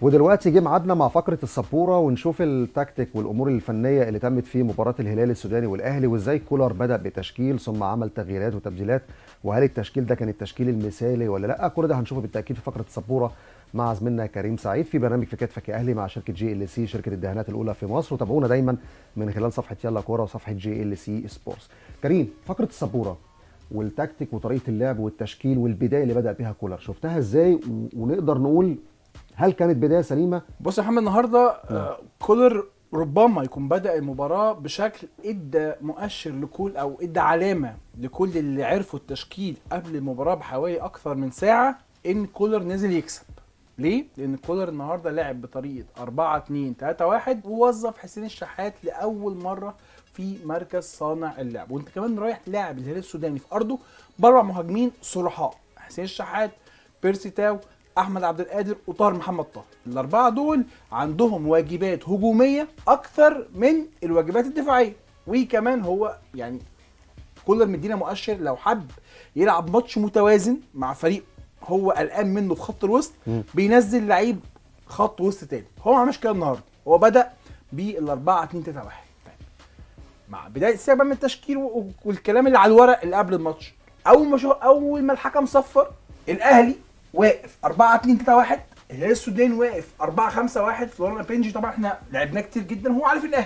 ودلوقتي جه ميعادنا مع فقره السبوره ونشوف التكتيك والامور الفنيه اللي تمت في مباراه الهلال السوداني والاهلي وازاي كولر بدا بتشكيل ثم عمل تغييرات وتبديلات وهل التشكيل ده كان التشكيل المثالي ولا لا كل ده هنشوفه بالتاكيد في فقره السبوره مع زميلنا كريم سعيد في برنامج في كتفك يا اهلي مع شركه جي ال سي شركه الدهانات الاولى في مصر وتابعونا دايما من خلال صفحه يلا كوره وصفحه جي ال سي سبورتس كريم فقره السبوره والتكتيك وطريقه اللعب والتشكيل والبدايه اللي بدا بها كولر شفتها ازاي و- ونقدر نقول هل كانت بدايه سليمه بص يا محمد النهارده آه، كولر ربما يكون بدا المباراه بشكل ادى مؤشر لكل او ادى علامه لكل اللي عرفوا التشكيل قبل المباراه بحوالي اكثر من ساعه ان كولر نزل يكسب ليه؟ لان كولر النهارده لعب بطريقه 4 2 3 1 ووظف حسين الشحات لاول مره في مركز صانع اللعب وانت كمان رايح تلاعب الهلال السوداني في ارضه باربع مهاجمين صلحاء حسين الشحات بيرسي تاو احمد عبد القادر وطاهر محمد طاهر الاربعه دول عندهم واجبات هجوميه اكثر من الواجبات الدفاعيه وكمان هو يعني كولر مدينا مؤشر لو حب يلعب ماتش متوازن مع فريق هو قلقان منه في خط الوسط بينزل لعيب خط وسط تاني هو ما عملش كده النهارده هو بدا بالاربعه 2 3 1 مع بدايه السبب من التشكيل و- والكلام اللي على الورق اللي قبل الماتش اول ما شو اول ما الحكم صفر الاهلي واقف 4 2 3 1 الهلال السوداني واقف 4 5 1 فلوران بينجي طبعا احنا لعبناه كتير جدا هو عارف الاهلي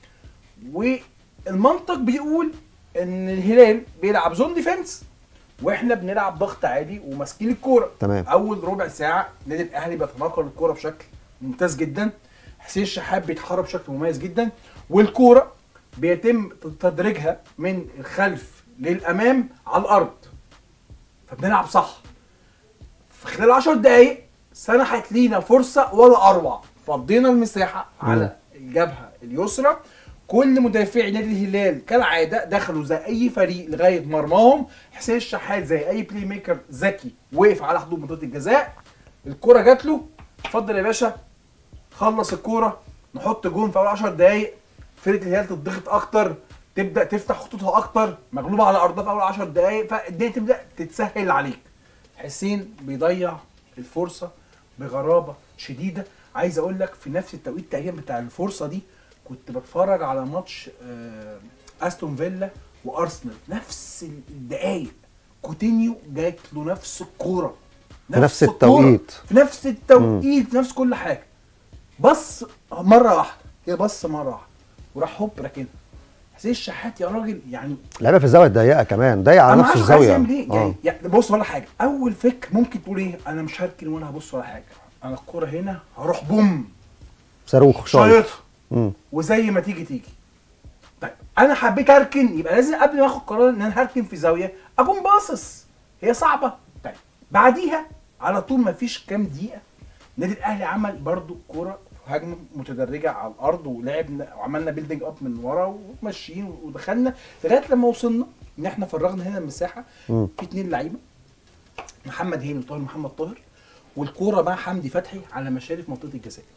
والمنطق بيقول ان الهلال بيلعب زون ديفenس واحنا بنلعب ضغط عالي وماسكين الكوره تمام. اول ربع ساعه نادي الاهلي بيتناقل الكوره بشكل ممتاز جدا حسين الشحات بيتحرك بشكل مميز جدا والكوره بيتم تدريجها من الخلف للامام على الارض فبنلعب صح في خلال 10 دقايق سنحت لينا فرصه ولا اروع فضينا المساحه على الجبهه اليسرى كل مدافعي نادي الهلال كالعاده دخلوا زي اي فريق لغايه مرماهم حسين الشحات زي اي بلاي ميكر ذكي وقف على حدود منطقه الجزاء الكره جات له اتفضل يا باشا خلص الكوره نحط جون في اول 10 دقايق فرقه الهلال تضغط اكتر تبدا تفتح خطوطها اكتر مغلوبه على ارضها في اول 10 دقايق فالدنيا تبدا تتسهل عليك حسين بيضيع الفرصه بغرابه شديده عايز اقول لك في نفس التوقيت تقريبا بتاع الفرصه دي كنت بتفرج على ماتش آه، استون فيلا وارسنال نفس الدقايق كوتينيو جات له نفس الكوره في نفس الكورة، التوقيت. في نفس التوقيت نفس كل حاجه بص مره واحده كده بص مره واحده وراح هوب راكنها حسين الشحات يا راجل يعني لعبها في الزاويه الضيقه كمان ضيق على انا نفس عارف عايز الزاويه يعمل ايه آه. يعني, يعني بص ولا حاجه اول فك ممكن تقول ايه انا مش هركن ولا هبص ولا حاجه انا الكوره هنا هروح بوم صاروخ شايط شايطها مم. وزي ما تيجي تيجي طيب انا حبيت اركن يبقى لازم قبل ما اخد قرار ان انا هركن في زاويه اكون باصص هي صعبه طيب بعديها على طول ما فيش كام دقيقه النادي الاهلي عمل برضو كوره هجمه متدرجه على الارض ولعبنا وعملنا بيلدينج اب من ورا وماشيين ودخلنا لغايه لما وصلنا ان احنا فرغنا هنا المساحه مم. في اتنين لعيبه محمد هاني وطاهر محمد طاهر والكوره مع حمدي فتحي على مشارف منطقه الجزاء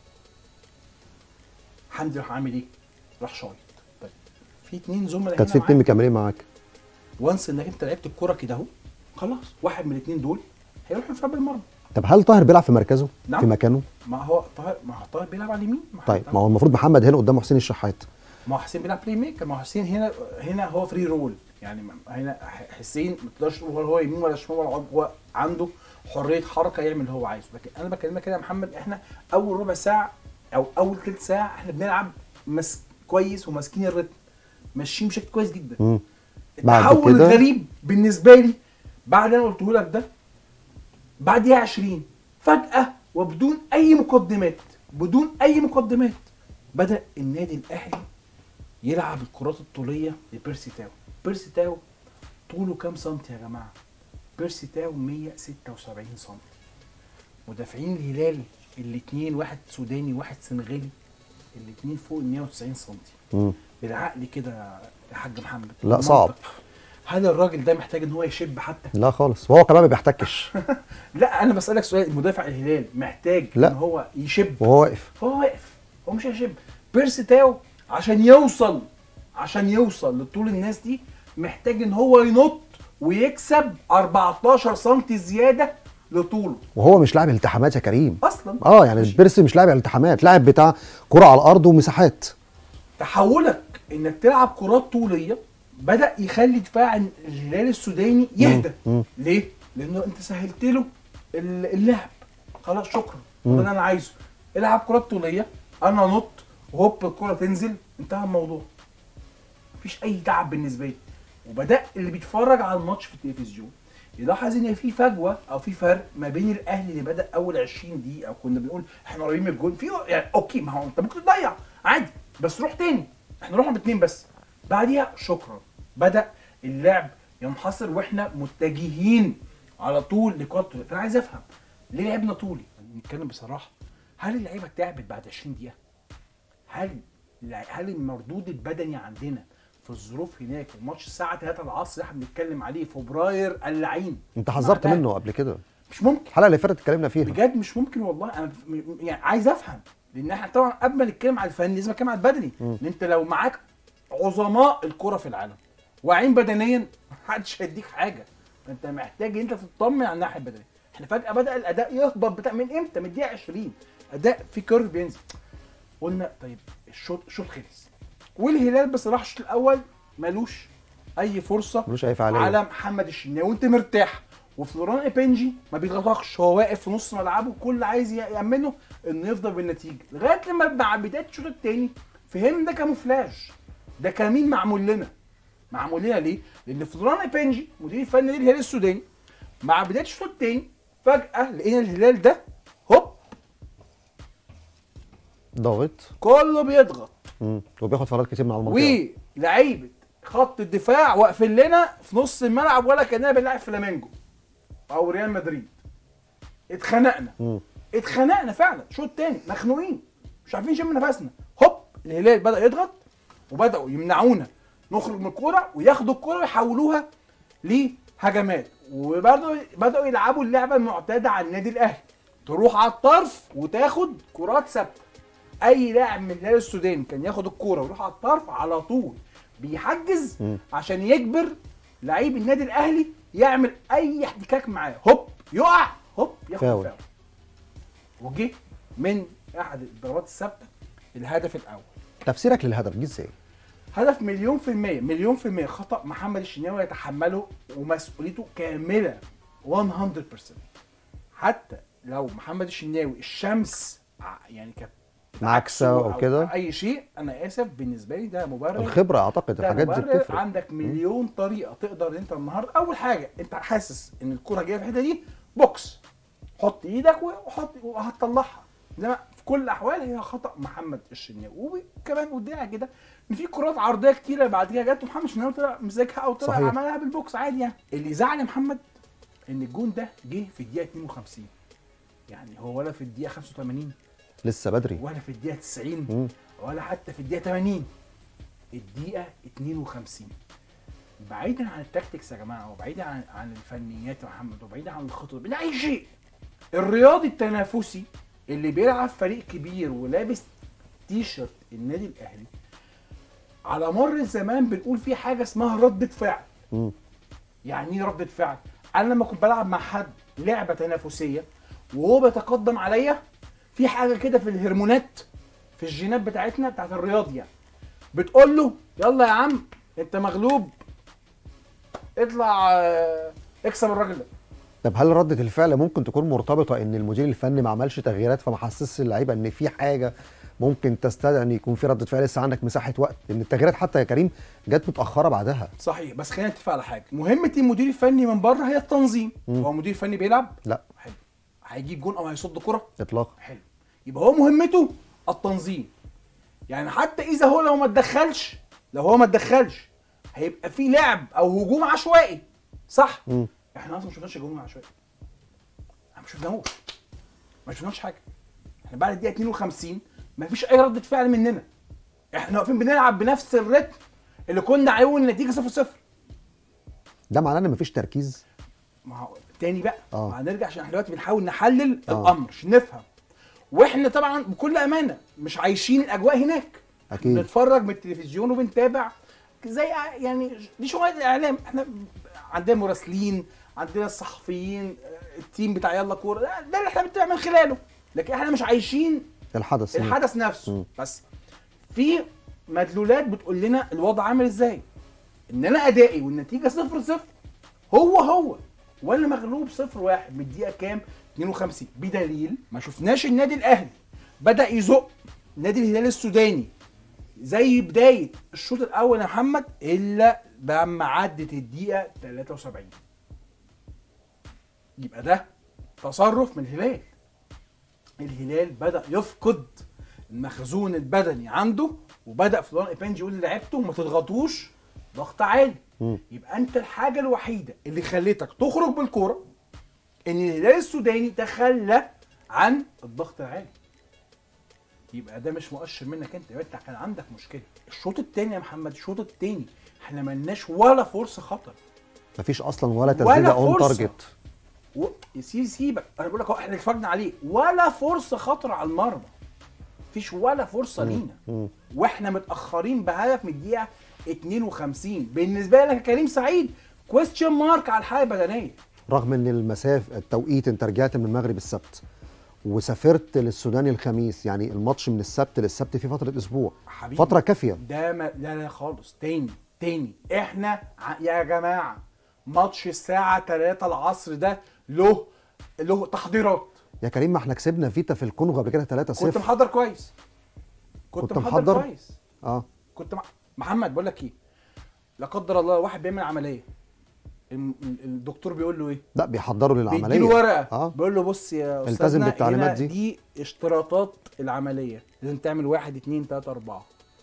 حمدي راح عامل ايه؟ راح شايط طيب في اتنين زملاء كانت في هنا اتنين معاك مكملين معاك وانس انك انت لعبت الكوره كده اهو خلاص واحد من الاتنين دول هيروح ينفع بالمرمى طب هل طاهر بيلعب في مركزه نعم. في مكانه ما هو طاهر ما هو طاهر بيلعب على اليمين ما هو طيب ما هو المفروض محمد هنا قدامه حسين الشحات ما هو حسين بيلعب بلاي ميكر ما هو حسين هنا هنا هو فري رول يعني ما- هنا ح- حسين ما تقدرش تقول هو يمين ولا شمال ولا عمق، هو عنده حريه حركه يعمل اللي هو عايزه لكن انا بكلمك كده يا محمد احنا اول ربع ساعه او اول ثلث ساعه احنا بنلعب مس كويس وماسكين الريتم ماشيين بشكل كويس جدا مم. بعد التحول كده- الغريب بالنسبه لي بعد اللي انا قلته لك ده بعد دقيقه 20 فجاه وبدون اي مقدمات بدون اي مقدمات بدا النادي الاهلي يلعب الكرات الطوليه لبيرسي تاو بيرسي تاو طوله كام سنتي يا جماعه بيرسي تاو 176 سنتي مدافعين الهلال الاثنين واحد سوداني وواحد سنغالي الاثنين فوق ال 190 سنتي مم. بالعقل كده يا حاج محمد لا بالمنطق. صعب هل الراجل ده محتاج ان هو يشب حتى لا خالص وهو كمان ما بيحتكش لا انا بسالك سؤال مدافع الهلال محتاج لا. ان هو يشب وهو واقف فهو واقف هو مش هيشب بيرسي تاو عشان يوصل عشان يوصل لطول الناس دي محتاج ان هو ينط ويكسب 14 سم زياده لطوله وهو مش لاعب التحامات يا كريم اصلا اه يعني ماشي. بيرسي مش لاعب التحامات لاعب بتاع كرة على الارض ومساحات تحولك انك تلعب كرات طوليه بدا يخلي دفاع الهلال السوداني يهدى مم. ليه؟ لانه انت سهلت له ال- اللعب خلاص شكرا ده اللي انا عايزه العب كرات طوليه انا نط وهوب الكره تنزل انتهى الموضوع مفيش اي تعب بالنسبه لي وبدا اللي بيتفرج على الماتش في التلفزيون يلاحظ ان في فجوه او في فرق ما بين الاهلي اللي بدا اول 20 دقيقه كنا بنقول احنا قريبين من الجون في يعني اوكي ما هو انت ممكن تضيع عادي بس روح تاني احنا رحنا باثنين بس بعديها شكرا بدا اللعب ينحصر واحنا متجهين على طول لكره فانا عايز افهم ليه لعبنا طولي نتكلم بصراحه هل اللعيبه تعبت بعد 20 دقيقه هل هل المردود البدني عندنا في الظروف هناك الماتش الساعه 3 العصر احنا بنتكلم عليه فبراير اللعين انت حذرت بعدها. منه قبل كده مش ممكن الحلقه اللي فاتت اتكلمنا فيها بجد مش ممكن والله انا م- م- يعني عايز افهم لان احنا طبعا قبل ما نتكلم على الفني لازم نتكلم على البدني لان انت لو معاك عظماء الكره في العالم واعين بدنيا محدش هيديك حاجه فانت محتاج انت تطمن على الناحيه البدنيه احنا فجاه بدا الاداء يهبط بتاع من امتى من الدقيقه 20 اداء في كيرف بينزل قلنا طيب الشوط الشوط خلص والهلال بصراحه الشوط الاول ملوش اي فرصه ملوش اي فعاليه على محمد الشناوي وانت مرتاح وفلوران ايبنجي ما بيضغطكش هو واقف في نص ملعبه كل عايز يامنه انه يفضل بالنتيجه لغايه لما مع بدايه الشوط الثاني فهم ده كاموفلاج ده كمين معمول لنا معمول لنا ليه؟ لان فلوران ايبنجي مدير الفني للهلال السوداني مع بدايه الشوط الثاني فجاه لقينا الهلال ده هوب ضاغط كله بيضغط مم. وبياخد فرات كتير من على المنطقه ولعيبه خط الدفاع واقفين لنا في نص الملعب ولا كاننا بنلعب فلامينجو او ريال مدريد اتخنقنا مم. اتخنقنا فعلا شوط تاني مخنوقين مش عارفين نشم نفسنا هوب الهلال بدا يضغط وبداوا يمنعونا نخرج من الكوره وياخدوا الكوره ويحولوها لهجمات وبرضه بداوا يلعبوا اللعبه المعتاده على النادي الاهلي تروح على الطرف وتاخد كرات ثابته اي لاعب من الهلال السوداني كان ياخد الكوره ويروح على الطرف على طول بيحجز مم. عشان يجبر لعيب النادي الاهلي يعمل اي احتكاك معاه هوب يقع هوب ياخد فاول. فاول وجه من احد الضربات الثابته الهدف الاول تفسيرك للهدف جه ازاي؟ هدف مليون في المية مليون في المية خطأ محمد الشناوي يتحمله ومسؤوليته كاملة 100% حتى لو محمد الشناوي الشمس ع- يعني كانت معاكسة عكسه أو كده؟ اي شيء انا اسف بالنسبه لي ده مبرر الخبره اعتقد ده الحاجات دي مبرر بتفرق عندك مليون طريقه تقدر انت النهارده اول حاجه انت حاسس ان الكره جايه في الحته دي بوكس حط ايدك وحط وهتطلعها انما في كل الاحوال هي خطا محمد الشناوي وكمان قدامها كده ان في كرات عرضيه كتيره بعد كده جت ومحمد الشناوي طلع مسكها او طلع صحيح. عملها بالبوكس عادي يعني اللي زعل يا محمد ان الجون ده جه في الدقيقه 52 يعني هو ولا في الدقيقه 85 لسه بدري ولا في الدقيقه 90 مم. ولا حتى في الدقيقه 80 الدقيقه 52 بعيدا عن التكتكس يا جماعه وبعيدا عن عن الفنيات يا محمد وبعيدا عن الخطط بعيدا عن اي شيء الرياضي التنافسي اللي بيلعب فريق كبير ولابس تيشرت النادي الاهلي على مر الزمان بنقول في حاجه اسمها ردة فعل مم. يعني ايه ردة فعل؟ انا لما كنت بلعب مع حد لعبه تنافسيه وهو بيتقدم عليا في حاجه كده في الهرمونات في الجينات بتاعتنا بتاعت الرياضي يعني بتقول له يلا يا عم انت مغلوب اطلع آه، اكسب الراجل ده طب هل ردة الفعل ممكن تكون مرتبطة ان المدير الفني ما عملش تغييرات فما حسسش اللعيبة ان في حاجة ممكن تستدعي ان يكون في ردة فعل لسه عندك مساحة وقت لان التغييرات حتى يا كريم جت متأخرة بعدها صحيح بس خلينا نتفق على حاجه مهمه المدير الفني من بره هي التنظيم مم. هو مدير فني بيلعب لا حلو هيجيب جون او هيصد كره اطلاقا حلو يبقى هو مهمته التنظيم يعني حتى اذا هو لو ما اتدخلش لو هو ما اتدخلش هيبقى في لعب او هجوم عشوائي صح مم. احنا اصلا ما شفناش هجوم عشوائي احنا ما شفناهوش ما شفناش حاجه احنا بعد الدقيقه 52 ما فيش اي رده فعل مننا احنا واقفين بنلعب بنفس الريتم اللي كنا عليه والنتيجه 0 0 ده معناه ان مفيش تركيز ما هو تاني بقى آه. هنرجع عشان احنا دلوقتي بنحاول نحلل آه. الامر عشان نفهم واحنا طبعا بكل امانه مش عايشين الاجواء هناك اكيد بنتفرج من التلفزيون وبنتابع زي يعني دي شغل الاعلام احنا عندنا مراسلين عندنا الصحفيين التيم بتاع يلا كوره ده, ده اللي احنا بنتابع من خلاله لكن احنا مش عايشين الحدث الحدث نفسه مم. بس في مدلولات بتقول لنا الوضع عامل ازاي ان انا ادائي والنتيجه صفر صفر هو هو ولا مغلوب صفر واحد من الدقيقه كام 52 بدليل ما شفناش النادي الاهلي بدا يزق نادي الهلال السوداني زي بدايه الشوط الاول يا محمد الا لما عدت الدقيقه 73 يبقى ده تصرف من الهلال الهلال بدا يفقد المخزون البدني عنده وبدا فلان ايبانجي يقول لعيبته ما تضغطوش ضغط عالي مم. يبقى انت الحاجه الوحيده اللي خلتك تخرج بالكوره ان الهلال السوداني تخلى عن الضغط العالي يبقى ده مش مؤشر منك انت يبقى انت كان عندك مشكله الشوط الثاني يا محمد الشوط الثاني احنا ملناش ولا فرصه خطر مفيش اصلا ولا ولا تسديده اون فرصة. تارجت و... سيب سيبك انا بقول لك اهو احنا اتفرجنا عليه ولا فرصه خطر على المرمى مفيش ولا فرصه لينا مم. واحنا متاخرين بهدف من الدقيقه 52 بالنسبه لك يا كريم سعيد كويستشن مارك على الحاله البدنيه رغم ان المسافه التوقيت انت رجعت من المغرب السبت وسافرت للسودان الخميس يعني الماتش من السبت للسبت في فتره اسبوع حبيبي فتره كافيه ده ما لا لا خالص تاني تاني احنا ع- يا جماعه ماتش الساعه 3 العصر ده له له تحضيرات يا كريم ما احنا كسبنا فيتا في الكونغو قبل كده 3 كنت 0 محضر كويس كنت, كنت محضر, محضر؟ كويس اه كنت مع... محمد بقول لك ايه لا قدر الله واحد بيعمل عمليه الم- ال- الدكتور بيقول له ايه لا بيحضروا للعمليه بيديله ورقه اه بيقول له بص يا التزم استاذنا بالتعليمات هنا دي. دي اشتراطات العمليه لازم تعمل واحد اتنين تلاته اربعه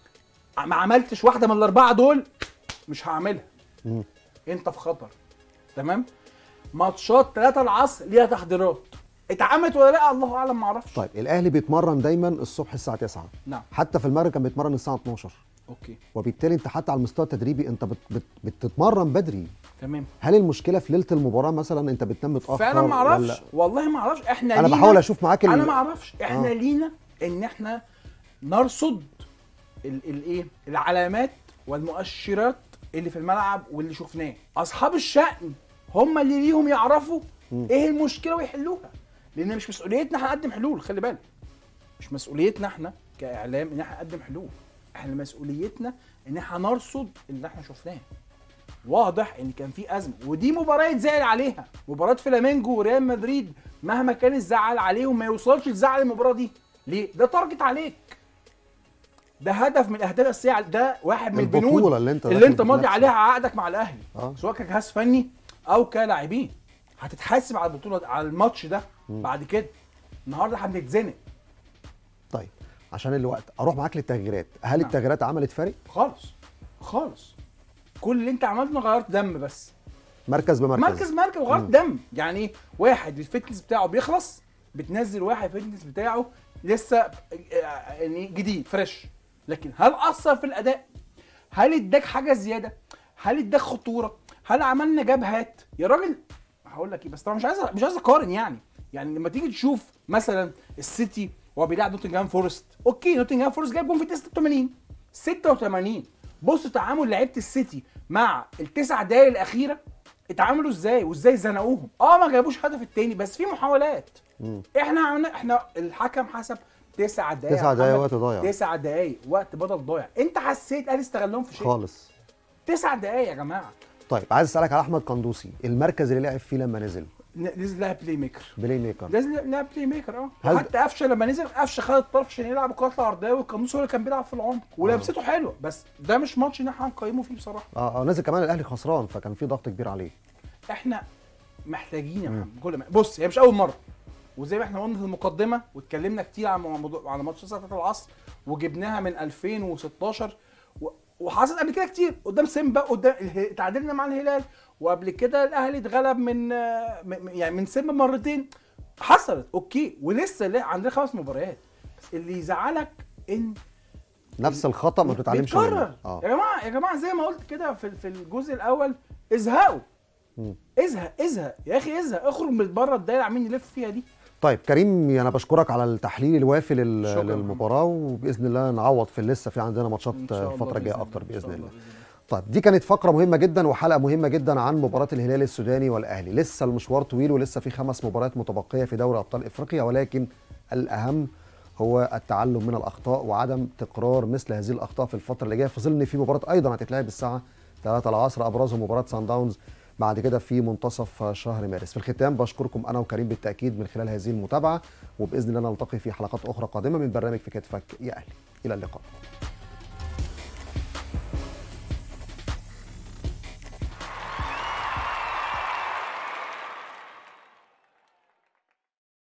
ما عملتش واحده من الاربعه دول مش هعملها مم. انت في خطر تمام ماتشات 3 العصر ليها تحضيرات اتعملت ولا لا الله اعلم ما اعرفش طيب الاهلي بيتمرن دايما الصبح الساعه 9 نعم حتى في المغرب كان بيتمرن الساعه 12 اوكي وبالتالي انت حتى على المستوى التدريبي انت بت بت بتتمرن بدري تمام هل المشكله في ليله المباراه مثلا انت بتنام متاخر فعلا ما اعرفش ولا- والله ما اعرفش احنا انا لينا- بحاول اشوف معاك ال- انا ما اعرفش احنا آه. لينا ان احنا نرصد ال- الايه العلامات والمؤشرات اللي في الملعب واللي شفناه اصحاب الشأن هم اللي ليهم يعرفوا مم. ايه المشكله ويحلوها لان مش مسؤوليتنا احنا نقدم حلول خلي بالك مش مسؤوليتنا احنا كاعلام ان احنا نقدم حلول احنا مسؤوليتنا ان احنا نرصد اللي احنا شفناه واضح ان كان في ازمه ودي مباراه يتزعل عليها مباراه فلامينجو وريال مدريد مهما كان الزعل عليهم ما يوصلش الزعل المباراه دي ليه ده تارجت عليك ده هدف من الاهداف الاساسيه ده واحد من البنود البطوله اللي انت اللي داخل انت ماضي بنفسك. عليها عقدك مع الاهلي اه سواء كجهاز فني او كلاعبين هتتحاسب على البطوله على الماتش ده مم. بعد كده النهارده هنتزنق طيب عشان الوقت اروح معاك للتغييرات هل نعم. التغييرات عملت فارق خالص خالص كل اللي انت عملته إنك غيرت دم بس مركز بمركز مركز مركز وغيرت مم. دم يعني ايه واحد الفتنس بتاعه بيخلص بتنزل واحد الفتنس بتاعه لسه آه، يعني جديد فريش لكن هل اثر في الاداء هل اداك حاجه زياده هل اداك خطوره هل عملنا جبهات يا راجل هقول لك ايه بس طبعا مش عايز مش عايز اقارن يعني يعني لما تيجي تشوف مثلا السيتي وهو بيلعب نوتنجهام فورست اوكي نوتنجهام فورست جايب جون في الدقيقة 86 86 بص تعامل لعيبه السيتي مع التسع دقايق الاخيره اتعاملوا ازاي وازاي زنقوهم اه ما جابوش هدف التاني بس في محاولات مم. احنا عملنا احنا الحكم حسب تسع دقايق تسع يا دقايق محمد. وقت ضايع تسع دقايق وقت بدل ضايع انت حسيت الاهلي استغلهم في شيء خالص تسع دقايق يا جماعه طيب عايز اسالك على احمد قندوسي المركز اللي لعب فيه لما نزل ن- نزل لها بلاي ميكر بلاي ميكر لازم لعب بلاي ميكر اه هل- حتى قفشه لما نزل قفشه خد الطرف عشان يلعب الكره العرضيه والقاموس هو اللي كان بيلعب في العمق ولمسته حلوه بس ده مش ماتش ان احنا هنقيمه فيه بصراحه اه اه نزل كمان الاهلي خسران فكان في ضغط كبير عليه احنا محتاجين يا محمد كل ما بص هي مش اول مره وزي ما احنا قلنا في المقدمه واتكلمنا كتير على موضوع على ماتش الساعه 3 العصر وجبناها من 2016 و... وحصلت قبل كده كتير قدام سيمبا قدام اله- تعادلنا مع الهلال وقبل كده الاهلي اتغلب من آه، م- يعني من سيمبا مرتين حصلت اوكي ولسه لا- عندنا خمس مباريات بس اللي يزعلك ان نفس الخطا ما بتتعلمش بيتكرر منه اه يا جماعه يا جماعه زي ما قلت كده في في الجزء الاول ازهقوا مم. ازهق ازهق يا اخي ازهق اخرج من بره الدايره عمالين نلف فيها دي طيب كريم انا بشكرك على التحليل الوافي لل- شكراً. للمباراه وباذن الله نعوض في لسه في عندنا ماتشات إن شاء الله الفتره الجايه بإذن اكتر الله، إن شاء باذن الله بإذن الله. طيب دي كانت فقره مهمه جدا وحلقه مهمه جدا عن مباراه الهلال السوداني والاهلي لسه المشوار طويل ولسه في خمس مباريات متبقيه في دوري ابطال افريقيا ولكن الاهم هو التعلم من الاخطاء وعدم تكرار مثل هذه الاخطاء في الفتره اللي جايه في ظل ان في مباراه ايضا هتتلعب الساعه 3 العصر ابرزهم مباراه سان داونز بعد كده في منتصف شهر مارس في الختام بشكركم انا وكريم بالتاكيد من خلال هذه المتابعه وباذن الله نلتقي في حلقات اخرى قادمه من برنامج في كتفك يا اهلي الى اللقاء